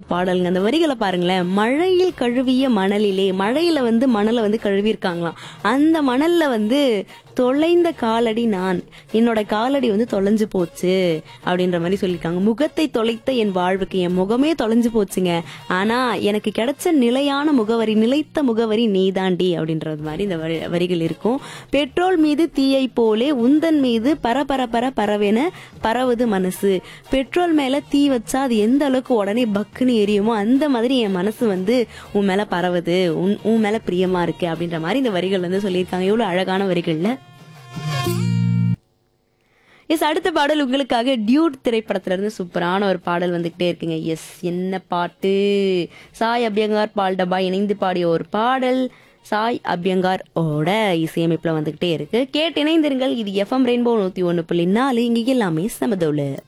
பாடலுங்க அந்த வரிகளை பாருங்களேன் மழையில் கழுவிய மணலிலே மழையில வந்து மணலை வந்து கழுவியிருக்காங்களாம் அந்த மணல்ல வந்து தொலைந்த காலடி நான் என்னோட காலடி வந்து தொலைஞ்சு போச்சு அப்படின்ற மாதிரி சொல்லியிருக்காங்க முகத்தை தொலைத்த என் வாழ்வுக்கு என் முகமே தொலைஞ்சு போச்சுங்க ஆனா எனக்கு கிடைச்ச நிலையான முகவரி நிலைத்த முகவரி நீதாண்டி அப்படின்றது மாதிரி இந்த வரி- வரிகள் இருக்கும் பெட்ரோல் மீது தீயை போலே உந்தன் மீது பரபர பர பரவென பரவுது மனசு பெட்ரோல் மேல தீ வச்சா அது எந்த அளவுக்கு உடனே பக்குன்னு எரியுமோ அந்த மாதிரி என் மனசு வந்து உன் மேல பரவுது உன் உன் மேல பிரியமா இருக்கு அப்படின்ற மாதிரி இந்த வரிகள் வந்து சொல்லியிருக்காங்க எவ்வளவு அழகான வரிகள்ல எஸ் அடுத்த பாடல் உங்களுக்காக டியூட் திரைப்படத்துல இருந்து சூப்பரான ஒரு பாடல் வந்துகிட்டே இருக்குங்க எஸ் என்ன பாட்டு சாய் அபியங்கார் பால் டப்பா இணைந்து பாடிய ஒரு பாடல் சாய் அபியங்கார் ஓட இசையமைப்புல வந்துகிட்டே இருக்கு கேட்டு இணைந்திருங்கள் இது எஃப்எம் ரெயின்போ நூத்தி ஒன்னு புள்ளி நாலு இங்க எல்லாமே சமதோல